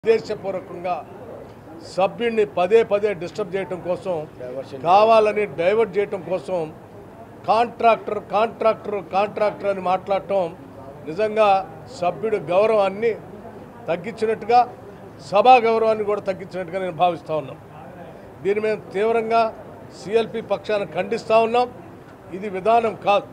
ఉద్దేశపూర్వకంగా సభ్యుడిని పదే పదే డిస్టర్బ్ చేయటం కోసం కావాలని డైవర్ట్ చేయటం కోసం కాంట్రాక్టర్ కాంట్రాక్టర్ కాంట్రాక్టర్ అని మాట్లాడటం నిజంగా సభ్యుడి గౌరవాన్ని తగ్గించినట్టుగా సభా గౌరవాన్ని కూడా తగ్గించినట్టుగా నేను భావిస్తూ ఉన్నాను దీని మీద తీవ్రంగా సిఎల్పి పక్షాన ఖండిస్తూ ఉన్నాం ఇది విధానం కాదు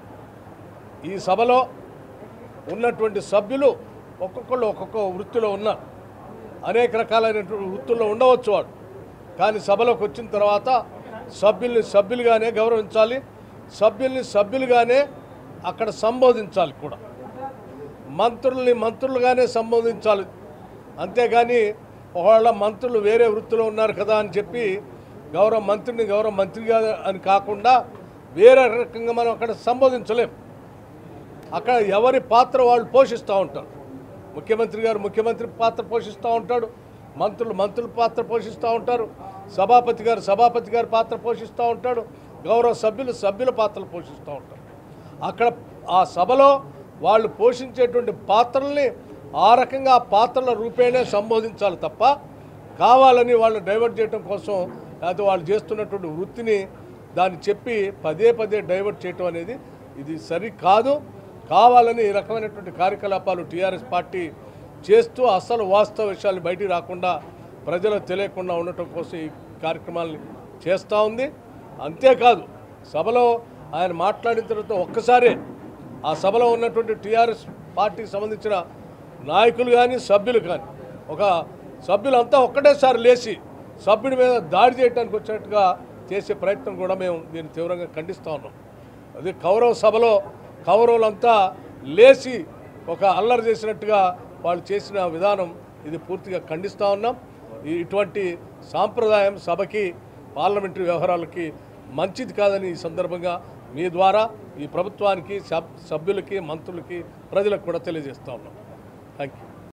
ఈ సభలో ఉన్నటువంటి సభ్యులు ఒక్కొక్కళ్ళు ఒక్కొక్క వృత్తిలో ఉన్నారు అనేక రకాలైనటువంటి వృత్తుల్లో ఉండవచ్చు వాడు కానీ సభలోకి వచ్చిన తర్వాత సభ్యుల్ని సభ్యులుగానే గౌరవించాలి సభ్యుల్ని సభ్యులుగానే అక్కడ సంబోధించాలి కూడా మంత్రుల్ని మంత్రులుగానే సంబోధించాలి అంతేగాని ఒకవేళ మంత్రులు వేరే వృత్తిలో ఉన్నారు కదా అని చెప్పి గౌరవ మంత్రిని గౌరవ మంత్రిగా అని కాకుండా వేరే రకంగా మనం అక్కడ సంబోధించలేం అక్కడ ఎవరి పాత్ర వాళ్ళు పోషిస్తూ ఉంటారు ముఖ్యమంత్రి గారు ముఖ్యమంత్రి పాత్ర పోషిస్తూ ఉంటాడు మంత్రులు మంత్రుల పాత్ర పోషిస్తూ ఉంటారు సభాపతి గారు సభాపతి గారి పాత్ర పోషిస్తూ ఉంటాడు గౌరవ సభ్యులు సభ్యుల పాత్రలు పోషిస్తూ ఉంటారు అక్కడ ఆ సభలో వాళ్ళు పోషించేటువంటి పాత్రల్ని ఆ రకంగా ఆ పాత్రల రూపేణే సంబోధించాలి తప్ప కావాలని వాళ్ళు డైవర్ట్ చేయడం కోసం లేకపోతే వాళ్ళు చేస్తున్నటువంటి వృత్తిని దాన్ని చెప్పి పదే పదే డైవర్ట్ చేయటం అనేది ఇది సరి కాదు కావాలని ఈ రకమైనటువంటి కార్యకలాపాలు టీఆర్ఎస్ పార్టీ చేస్తూ అసలు వాస్తవ విషయాలు బయటికి రాకుండా ప్రజలకు తెలియకుండా ఉండటం కోసం ఈ కార్యక్రమాలని చేస్తూ ఉంది అంతేకాదు సభలో ఆయన మాట్లాడిన తర్వాత ఒక్కసారే ఆ సభలో ఉన్నటువంటి టీఆర్ఎస్ పార్టీకి సంబంధించిన నాయకులు కానీ సభ్యులు కానీ ఒక సభ్యులంతా ఒక్కటేసారి లేచి సభ్యుడి మీద దాడి చేయడానికి వచ్చినట్టుగా చేసే ప్రయత్నం కూడా మేము దీన్ని తీవ్రంగా ఖండిస్తూ ఉన్నాం అది కౌరవ సభలో కౌరవులంతా లేచి ఒక అల్లరి చేసినట్టుగా వాళ్ళు చేసిన విధానం ఇది పూర్తిగా ఖండిస్తూ ఉన్నాం ఈ- ఇటువంటి సాంప్రదాయం సభకి పార్లమెంటరీ వ్యవహారాలకి మంచిది కాదని ఈ సందర్భంగా మీ ద్వారా ఈ ప్రభుత్వానికి సబ్ సభ్యులకి మంత్రులకి ప్రజలకు కూడా తెలియజేస్తూ ఉన్నాం థ్యాంక్ యూ